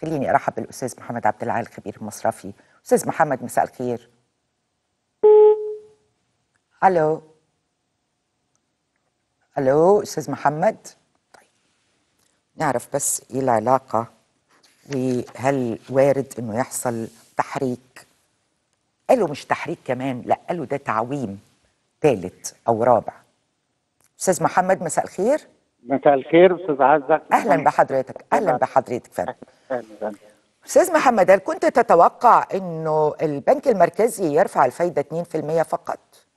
خليني ارحب بالاستاذ محمد عبد العال الخبير المصرفي استاذ محمد مساء الخير الو الو استاذ محمد طيب نعرف بس ايه العلاقه وهل وارد انه يحصل تحريك قالوا مش تحريك كمان لا قالوا ده تعويم ثالث او رابع استاذ محمد مساء الخير مساء الخير استاذ عزة اهلا بحضرتك اهلا بحضرتك فندم أهلاً. استاذ محمد هل كنت تتوقع انه البنك المركزي يرفع الفايده 2% فقط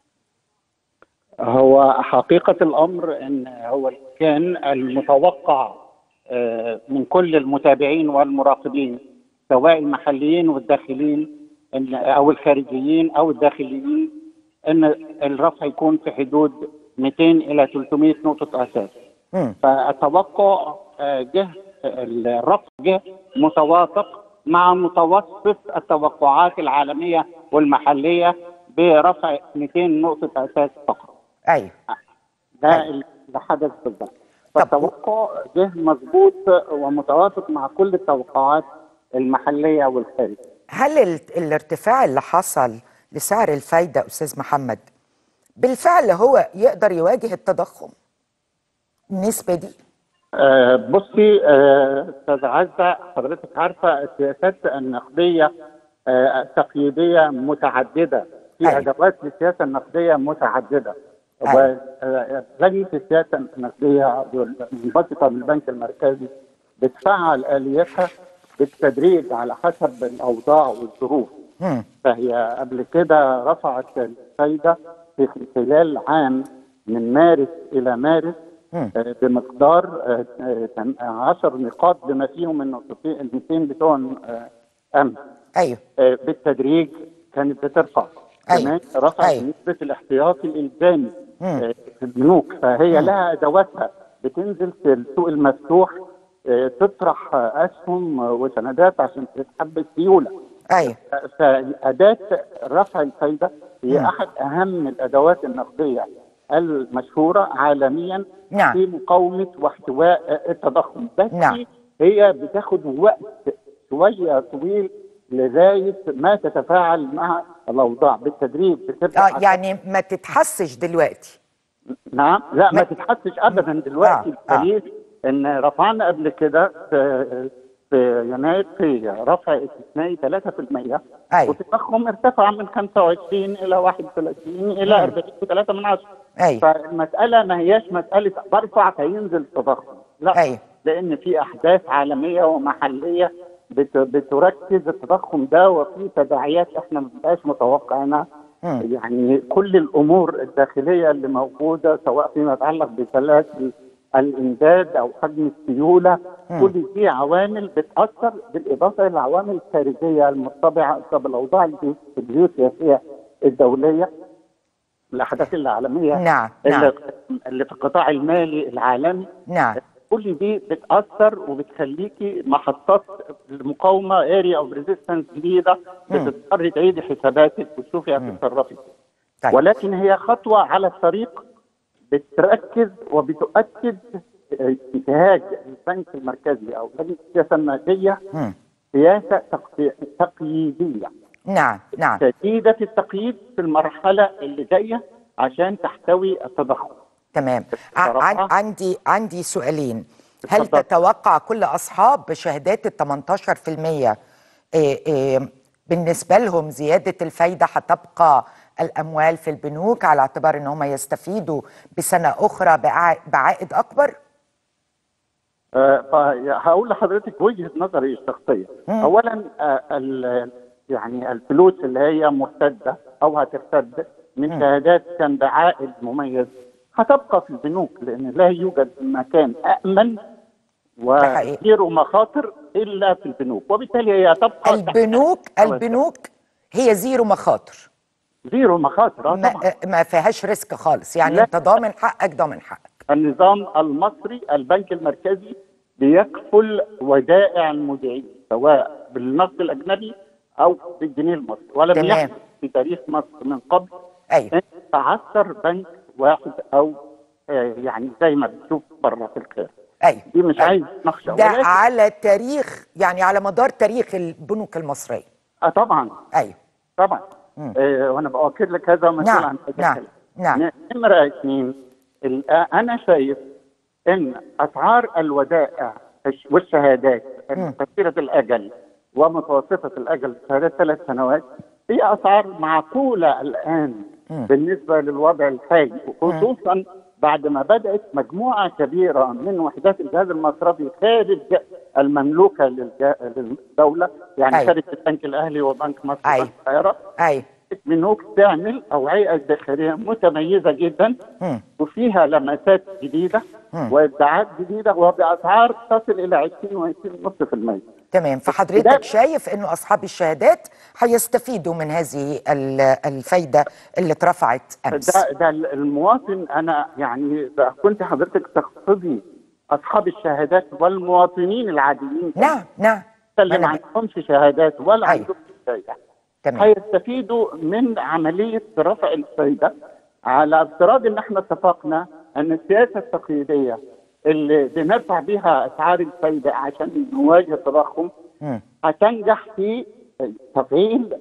هو حقيقة الأمر أن هو كان المتوقع آه، من كل المتابعين والمراقبين سواء المحليين والداخلين إن أو الخارجيين أو الداخليين أن الرفع يكون في حدود 200 إلى 300 نقطة أساس مم. فالتوقع آه، جه الرفع جه متوافق مع متوسط التوقعات العالمية والمحلية برفع 200 نقطة أساس فقط ايوه ده اللي حدث بالضبط طب- فالتوقع جه مظبوط ومتوافق مع كل التوقعات المحلية والخارجية هل ال- الارتفاع اللي حصل لسعر الفايده استاذ محمد بالفعل هو يقدر يواجه التضخم النسبه دي آه، بصي آه، استاذ عزه حضرتك عارفه السياسات النقديه آه، التقييديه متعدده في أيوة. ادوات للسياسه النقديه متعدده أيوة. ولجنه السياسه النقديه المنبثقه من البنك المركزي بتفعل الياتها بالتدريج على حسب الاوضاع والظروف مم. فهي قبل كده رفعت الفايده في خلال عام من مارس الى مارس مم. آه، بمقدار آه، آه، تم- 10 نقاط بما فيهم النقطتين الميتين بتوع آه، امس ايوه آه، بالتدريج كانت بترفع أيوة. كمان رفعت أيوة. نسبه الاحتياطي الالزامي مم. آه، في البنوك فهي لها ادواتها بتنزل في السوق المفتوح آه، تطرح آه، اسهم وسندات عشان تسحب السيوله ايوه فأداة رفع الفايدة هي مم. أحد أهم الأدوات النقدية المشهورة عالميا نعم. في مقاومة واحتواء التضخم بس نعم. هي بتاخد وقت شوية طويل لغاية ما تتفاعل مع الأوضاع بالتدريج بتبقى اه يعني ما تتحسش دلوقتي نعم لا ما- ما تتحسش ابدا دلوقتي آه، آه. الدليل ان رفعنا قبل كده في في يناير في رفع استثنائي 3% أيوة. والتضخم ارتفع من 25 الى 31 الى 43 من عشرة أيوة. فالمساله ما هياش مساله برفع فينزل التضخم لا أيوة. لان في احداث عالميه ومحليه بت بتركز التضخم ده وفي تداعيات احنا ما بنبقاش متوقعينها مم. يعني كل الامور الداخليه اللي موجوده سواء فيما يتعلق بسلاسل الامداد او حجم السيوله كل دي عوامل بتاثر بالاضافه الى العوامل الخارجيه المرتبطه بالاوضاع الجيو- الجيوسياسيه الدوليه الاحداث العالميه نعم، اللي, نعم. اللي في القطاع المالي العالمي نعم كل دي بتاثر وبتخليكي محطات المقاومه اريا اوف ريزيستنس جديده بتضطر تعيدي حساباتك وتشوفي هتتصرفي طيب. ولكن هي خطوه على الطريق بتركز وبتؤكد انتهاج البنك المركزي او لجنه السياسه الماليه مم. سياسه تقي- تقييديه نعم نعم شديده التقييد في المرحله اللي جايه عشان تحتوي التضخم تمام ع- بصراحة. عن عندي عندي سؤالين هل اتفضل. تتوقع كل اصحاب شهادات ال 18% إيه إيه بالنسبه لهم زياده الفايده هتبقى الاموال في البنوك على اعتبار ان هم يستفيدوا بسنه اخرى بع- بعائد اكبر؟ آه، فهقول لحضرتك وجهه نظري الشخصيه اولا آه، ال- يعني الفلوس اللي هي مرتده او هترتد من شهادات كان بعائد مميز هتبقى في البنوك لان لا يوجد مكان امن حقيقي. وزيرو مخاطر الا في البنوك وبالتالي هي تبقى تحت البنوك البنوك هي زيرو مخاطر زيرو مخاطر آه، ما, طبعا ما فيهاش ريسك خالص يعني لا. انت ضامن حقك ضامن حقك النظام المصري البنك المركزي بيكفل ودائع المودعين سواء بالنقد الاجنبي او بالجنيه المصري ولم تمام. يحدث في تاريخ مصر من قبل ايوه ان تعثر بنك واحد او آه، يعني زي ما بتشوف بره في الخير ايوه دي مش أيوة. عايز نقشه ده ولكن على تاريخ يعني على مدار تاريخ البنوك المصريه آه طبعا ايوه طبعا آه وانا باكد لك هذا مسؤول نعم، عن هذا نعم، الكلام. نعم. ن- نمره اثنين ال- آه، انا شايف ان اسعار الودائع الش- والشهادات قصيره الاجل ومتوسطه الاجل شهادات ثلاث سنوات هي اسعار معقوله الان بالنسبه للوضع الحالي خصوصا بعد ما بدات مجموعه كبيره من وحدات الجهاز المصرفي خارج المملوكه للج- للدوله يعني أيوة. شركه البنك الاهلي وبنك مصر أيوة. وبنك القاهره ايوه بنوك تعمل اوعيه ادخاريه متميزه جدا مم. وفيها لمسات جديده وابداعات جديده وباسعار تصل الى 20 و20.5% تمام فحضرتك شايف انه اصحاب الشهادات هيستفيدوا من هذه ال- الفايده اللي اترفعت امس ده ده المواطن انا يعني ده كنت حضرتك تقصدي اصحاب الشهادات والمواطنين العاديين نعم نعم اللي ما أنا ب- عندهمش شهادات ولا أيوة. عندهم شهادات تمام هيستفيدوا من عمليه رفع الفايده على افتراض ان احنا اتفقنا ان السياسه التقليديه اللي بنرفع بها اسعار الفايده عشان نواجه التضخم مم. هتنجح في تفعيل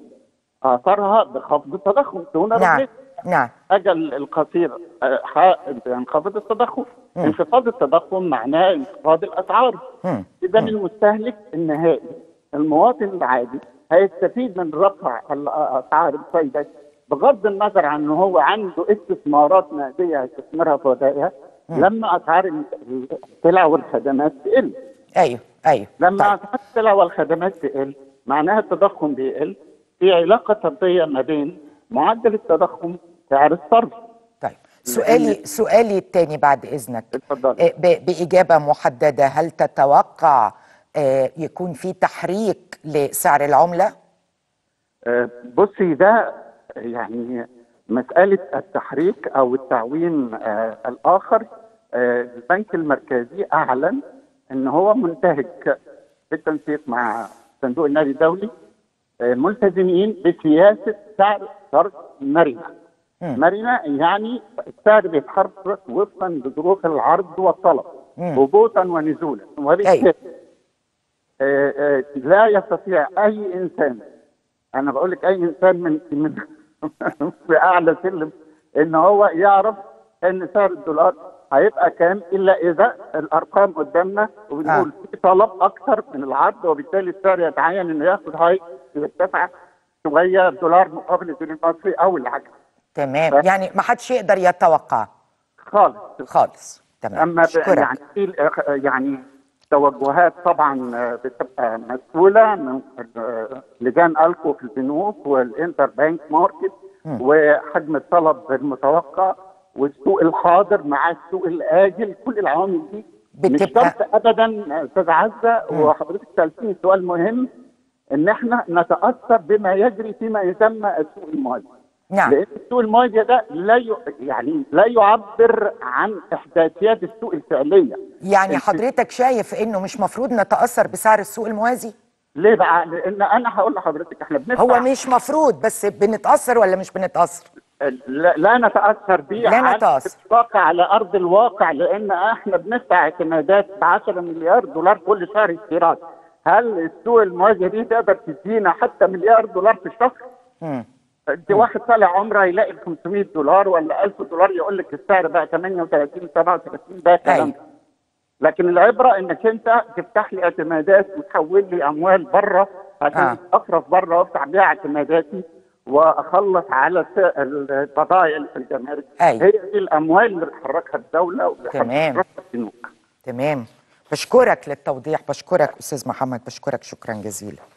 اثارها بخفض التضخم دون نعم رجعيه نعم اجل القصير آه، ح- ينخفض التضخم انخفاض التضخم معناه انخفاض الاسعار مم. اذا المستهلك النهائي المواطن العادي هيستفيد من رفع ال- اسعار الفايده بغض النظر عن انه هو عنده استثمارات ماديه هيستثمرها في ودائع لما اسعار ال- السلع والخدمات تقل ايوه ايوه لما طيب. اسعار السلع والخدمات تقل معناها التضخم بيقل في علاقه طرديه ما بين معدل التضخم سعر الصرف طيب سؤالي سؤالي الثاني بعد اذنك اتفضل. آه، ب- باجابه محدده هل تتوقع آه، يكون في تحريك لسعر العمله؟ آه، بصي ده يعني مسألة التحريك أو التعويم آه الآخر آه البنك المركزي أعلن أن هو منتهج بالتنسيق مع صندوق النادي الدولي آه ملتزمين بسياسة سعر صرف مرنة مرنة يعني السعر بيتحرك وفقا لظروف العرض والطلب هبوطا ونزولا وبالتالي آه، آه، لا يستطيع اي انسان انا بقول لك اي انسان من من في اعلى سلم ان هو يعرف ان سعر الدولار هيبقى كام الا اذا الارقام قدامنا وبنقول آه. في طلب اكثر من العرض وبالتالي السعر يتعين انه ياخد هاي يرتفع شويه الدولار مقابل الجنيه المصري او العكس تمام يعني ما حدش يقدر يتوقع خالص خالص تمام اما ب- أشكرك. يعني في الإخ- يعني توجهات طبعا آه، بتبقى مسؤوله من آه، لجان الكو في البنوك والانتر بانك ماركت وحجم الطلب المتوقع والسوق الحاضر مع السوق الاجل كل العوامل دي مش بتبقى- شرط ابدا استاذ عزه وحضرتك سالتني سؤال مهم ان احنا نتاثر بما يجري فيما يسمى السوق الموازي نعم لان السوق الموازي ده لا ي... يعني لا يعبر عن احداثيات السوق الفعليه يعني الس- حضرتك شايف انه مش مفروض نتاثر بسعر السوق الموازي ليه بقى؟ لان انا هقول لحضرتك احنا بندفع هو مش مفروض بس بنتاثر ولا مش بنتاثر لا, لا نتاثر بيه لا على نتأثر. الواقع على ارض الواقع لان احنا بندفع اعتمادات ب 10 مليار دولار كل شهر استيراد هل السوق الموازي دي تقدر تدينا حتى مليار دولار في الشهر؟ مم. انت واحد طالع عمره يلاقي ال 500 دولار ولا 1000 دولار يقول لك السعر بقى 38 37 ده كلام أيوة. لكن العبره انك انت تفتح لي اعتمادات وتحول لي اموال بره عشان آه. اصرف بره وافتح بيها اعتماداتي واخلص على س- البضائع اللي في الجمارك أيوة. هي دي الاموال اللي بتحركها الدوله تمام. وبتحركها البنوك تمام بشكرك للتوضيح بشكرك استاذ محمد بشكرك شكرا جزيلا